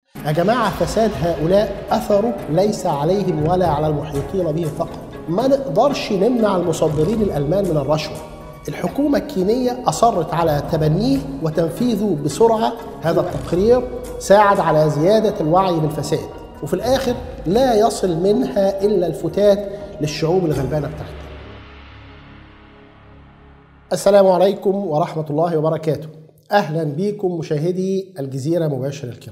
يا جماعة فساد هؤلاء أثره ليس عليهم ولا على المحيطين بهم فقط ما نقدرش نمنع المصدرين الألمان من الرشوة الحكومة الكينية أصرت على تبنيه وتنفيذه بسرعة هذا التقرير ساعد على زيادة الوعي بالفساد وفي الآخر لا يصل منها إلا الفتات للشعوب الغلبانة بتاعتنا السلام عليكم ورحمة الله وبركاته أهلا بكم مشاهدي الجزيرة مباشر الكرام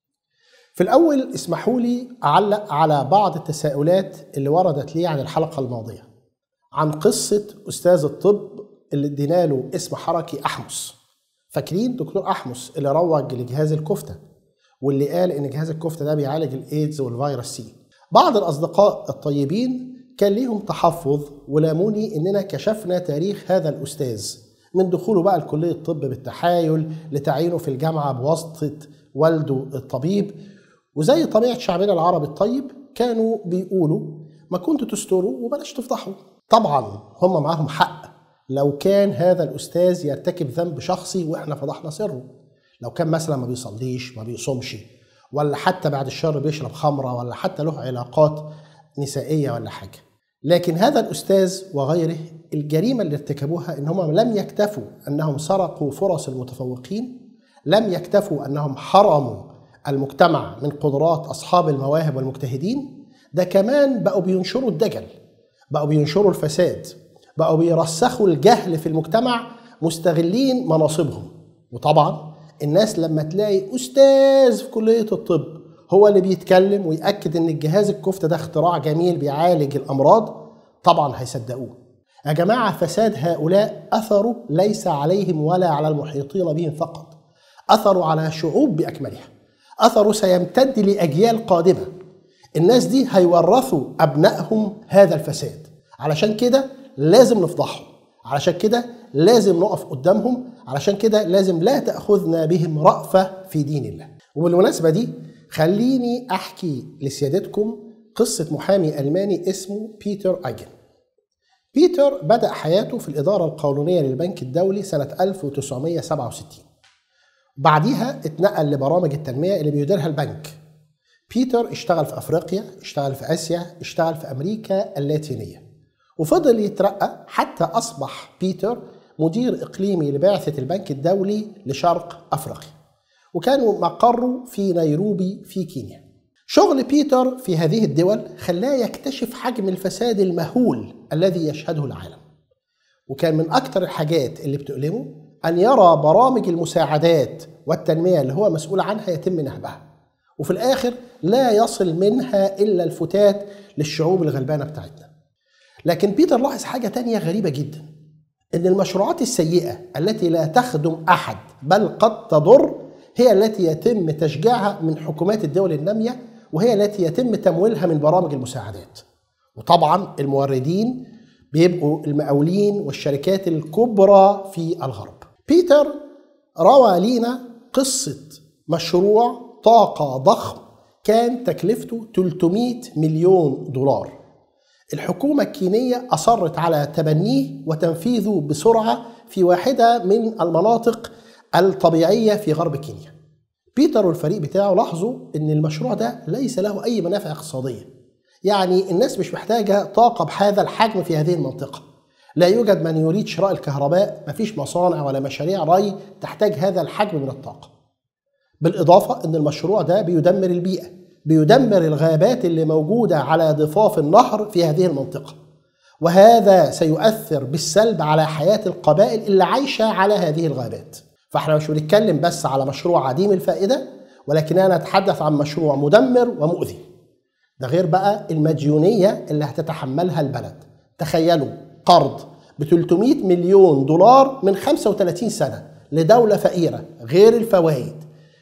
في الأول اسمحوا لي أعلق على بعض التساؤلات اللي وردت لي عن الحلقة الماضية عن قصة أستاذ الطب اللي ادينا له اسم حركي أحمس فاكرين دكتور أحمس اللي روج لجهاز الكفتة واللي قال إن جهاز الكفتة ده بيعالج الإيدز والفيروس سي بعض الأصدقاء الطيبين كان ليهم تحفظ ولاموني إننا كشفنا تاريخ هذا الأستاذ من دخوله بقى لكلية الطب بالتحايل لتعيينه في الجامعة بواسطة والده الطبيب وزي طبيعة شعبنا العربي الطيب كانوا بيقولوا ما كنتوا تستروا وبلاش تفضحوا طبعا هم معاهم حق لو كان هذا الأستاذ يرتكب ذنب شخصي وإحنا فضحنا سره لو كان مثلا ما بيصليش ما بيصومش ولا حتى بعد الشر بيشرب خمرة ولا حتى له علاقات نسائية ولا حاجة لكن هذا الأستاذ وغيره الجريمة اللي ارتكبوها إنهم لم يكتفوا أنهم سرقوا فرص المتفوقين لم يكتفوا أنهم حرموا المجتمع من قدرات أصحاب المواهب والمجتهدين ده كمان بقوا بينشروا الدجل بقوا بينشروا الفساد بقوا بيرسخوا الجهل في المجتمع مستغلين مناصبهم وطبعا الناس لما تلاقي أستاذ في كلية الطب هو اللي بيتكلم ويأكد إن الجهاز الكفتة ده اختراع جميل بيعالج الأمراض طبعا هيصدقوه يا جماعة فساد هؤلاء أثره ليس عليهم ولا على المحيطين بهم فقط أثره على شعوب بأكملها أثره سيمتد لأجيال قادمة الناس دي هيورثوا أبنائهم هذا الفساد علشان كده لازم نفضحهم علشان كده لازم نقف قدامهم علشان كده لازم لا تأخذنا بهم رأفة في دين الله وبالمناسبة دي خليني أحكي لسيادتكم قصة محامي ألماني اسمه بيتر أيجن بيتر بدأ حياته في الإدارة القانونية للبنك الدولي سنة 1967 بعديها اتنقل لبرامج التنمية اللي بيديرها البنك بيتر اشتغل في أفريقيا اشتغل في آسيا اشتغل في أمريكا اللاتينية وفضل يترقى حتى أصبح بيتر مدير إقليمي لبعثة البنك الدولي لشرق أفريقيا وكان مقره في نيروبي في كينيا شغل بيتر في هذه الدول خلاه يكتشف حجم الفساد المهول الذي يشهده العالم وكان من أكثر الحاجات اللي بتؤلمه أن يرى برامج المساعدات والتنمية اللي هو مسؤول عنها يتم نهبها وفي الآخر لا يصل منها إلا الفتات للشعوب الغلبانة بتاعتنا لكن بيتر لاحظ حاجة تانية غريبة جدا إن المشروعات السيئة التي لا تخدم أحد بل قد تضر هي التي يتم تشجيعها من حكومات الدول النامية وهي التي يتم تمويلها من برامج المساعدات وطبعا الموردين بيبقوا المقاولين والشركات الكبرى في الغرب بيتر روى لينا قصة مشروع طاقة ضخم كان تكلفته 300 مليون دولار الحكومة الكينية أصرت على تبنيه وتنفيذه بسرعة في واحدة من المناطق الطبيعية في غرب كينيا بيتر والفريق بتاعه لاحظوا ان المشروع ده ليس له اي منافع اقتصاديه يعني الناس مش محتاجه طاقه بهذا الحجم في هذه المنطقه لا يوجد من يريد شراء الكهرباء مفيش مصانع ولا مشاريع ري تحتاج هذا الحجم من الطاقه بالاضافه ان المشروع ده بيدمر البيئه بيدمر الغابات اللي موجوده على ضفاف النهر في هذه المنطقه وهذا سيؤثر بالسلب على حياه القبائل اللي عايشه على هذه الغابات فاحنا مش بنتكلم بس على مشروع عديم الفائده ولكننا نتحدث عن مشروع مدمر ومؤذي ده غير بقى المديونيه اللي هتتحملها البلد تخيلوا قرض ب 300 مليون دولار من 35 سنه لدوله فقيره غير الفوائد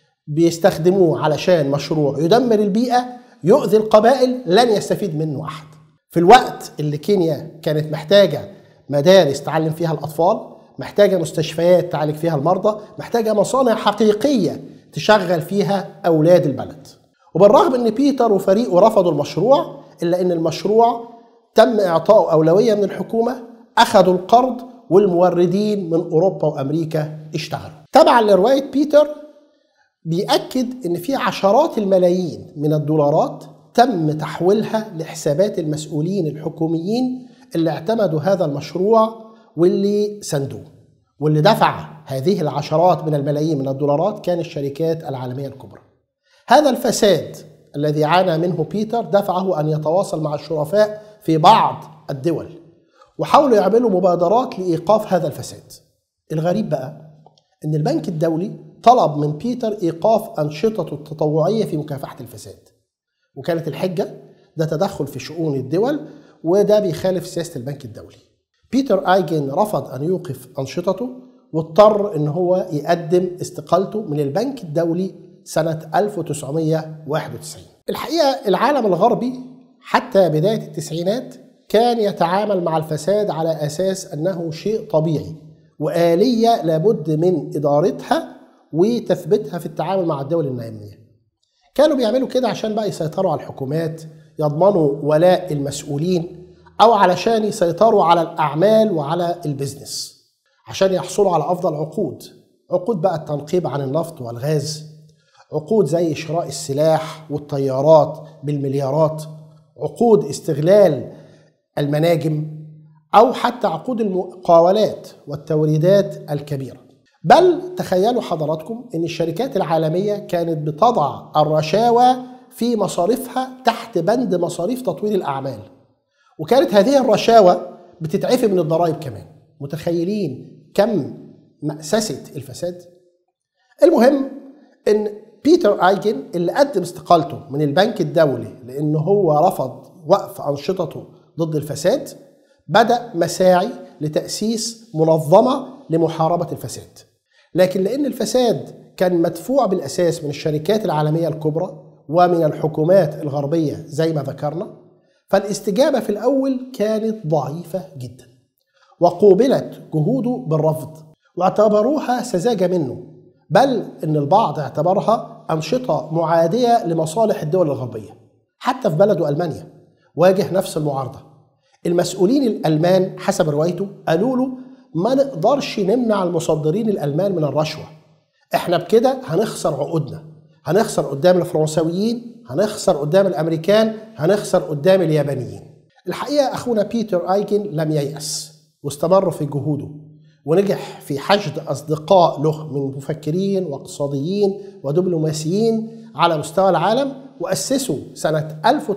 بيستخدموه علشان مشروع يدمر البيئه يؤذي القبائل لن يستفيد منه احد في الوقت اللي كينيا كانت محتاجه مدارس تعلم فيها الاطفال محتاجه مستشفيات تعالج فيها المرضى محتاجه مصانع حقيقيه تشغل فيها اولاد البلد وبالرغم ان بيتر وفريقه رفضوا المشروع الا ان المشروع تم اعطائه اولويه من الحكومه اخذوا القرض والموردين من اوروبا وامريكا اشتغلوا تبعا لروايه بيتر بيأكد إن في عشرات الملايين من الدولارات تم تحويلها لحسابات المسؤولين الحكوميين اللي اعتمدوا هذا المشروع واللي سندوه واللي دفع هذه العشرات من الملايين من الدولارات كان الشركات العالمية الكبرى هذا الفساد الذي عانى منه بيتر دفعه أن يتواصل مع الشرفاء في بعض الدول وحاولوا يعملوا مبادرات لإيقاف هذا الفساد الغريب بقى أن البنك الدولي طلب من بيتر إيقاف أنشطته التطوعية في مكافحة الفساد وكانت الحجة ده تدخل في شؤون الدول وده بيخالف سياسة البنك الدولي بيتر ايجن رفض أن يوقف أنشطته واضطر أن هو يقدم استقالته من البنك الدولي سنة 1991 الحقيقة العالم الغربي حتى بداية التسعينات كان يتعامل مع الفساد على أساس أنه شيء طبيعي وآلية لابد من إدارتها وتثبيتها في التعامل مع الدول النامية كانوا بيعملوا كده عشان بقى يسيطروا على الحكومات يضمنوا ولاء المسؤولين أو علشان يسيطروا على الأعمال وعلى البزنس عشان يحصلوا على أفضل عقود عقود بقى التنقيب عن النفط والغاز عقود زي شراء السلاح والطيارات بالمليارات عقود استغلال المناجم أو حتى عقود المقاولات والتوريدات الكبيرة بل تخيلوا حضراتكم أن الشركات العالمية كانت بتضع الرشاوى في مصاريفها تحت بند مصاريف تطوير الأعمال وكانت هذه الرشاوى بتتعفي من الضرائب كمان متخيلين كم مأسسة الفساد المهم ان بيتر ايجن اللي قدم استقالته من البنك الدولي لان هو رفض وقف انشطته ضد الفساد بدا مساعي لتاسيس منظمه لمحاربه الفساد لكن لان الفساد كان مدفوع بالاساس من الشركات العالميه الكبرى ومن الحكومات الغربيه زي ما ذكرنا فالاستجابه في الاول كانت ضعيفه جدا وقوبلت جهوده بالرفض واعتبروها سذاجه منه بل ان البعض اعتبرها انشطه معاديه لمصالح الدول الغربيه حتى في بلده المانيا واجه نفس المعارضه المسؤولين الالمان حسب روايته قالوا له ما نقدرش نمنع المصدرين الالمان من الرشوه احنا بكده هنخسر عقودنا هنخسر قدام الفرنساويين هنخسر قدام الامريكان هنخسر قدام اليابانيين الحقيقه اخونا بيتر ايجن لم ييأس واستمر في جهوده ونجح في حشد أصدقاء له من مفكرين واقتصاديين ودبلوماسيين على مستوى العالم وأسسوا سنة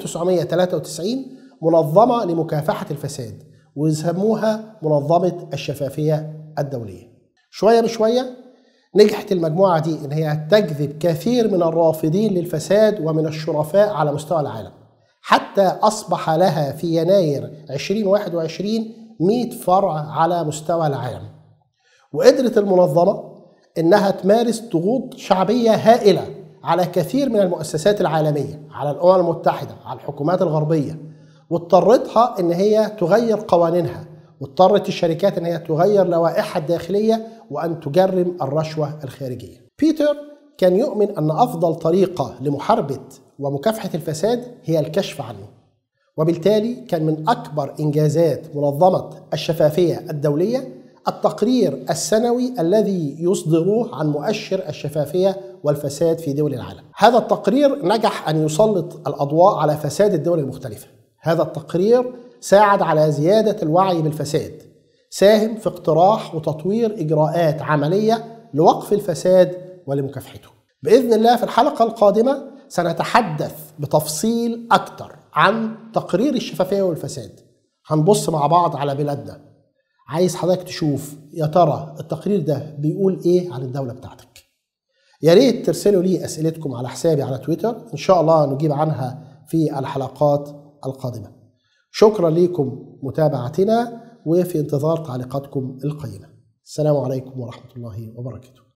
1993 منظمة لمكافحة الفساد وسموها منظمة الشفافية الدولية شوية بشوية نجحت المجموعة دي إن هي تجذب كثير من الرافضين للفساد ومن الشرفاء على مستوى العالم حتى أصبح لها في يناير 2021 100 فرع على مستوى العالم وقدرت المنظمة إنها تمارس ضغوط شعبية هائلة على كثير من المؤسسات العالمية على الأمم المتحدة على الحكومات الغربية واضطرتها إن هي تغير قوانينها واضطرت الشركات إن هي تغير لوائحها الداخلية وأن تجرم الرشوة الخارجية بيتر كان يؤمن أن أفضل طريقة لمحاربة ومكافحة الفساد هي الكشف عنه وبالتالي كان من أكبر إنجازات منظمة الشفافية الدولية التقرير السنوي الذي يصدروه عن مؤشر الشفافية والفساد في دول العالم هذا التقرير نجح أن يسلط الأضواء على فساد الدول المختلفة هذا التقرير ساعد على زيادة الوعي بالفساد ساهم في اقتراح وتطوير إجراءات عملية لوقف الفساد ولمكافحته بإذن الله في الحلقة القادمة سنتحدث بتفصيل أكثر عن تقرير الشفافية والفساد هنبص مع بعض على بلادنا عايز حضرتك تشوف يا ترى التقرير ده بيقول ايه عن الدولة بتاعتك يا ريت ترسلوا لي اسئلتكم على حسابي على تويتر ان شاء الله نجيب عنها في الحلقات القادمة شكرا لكم متابعتنا وفي انتظار تعليقاتكم القيمة السلام عليكم ورحمة الله وبركاته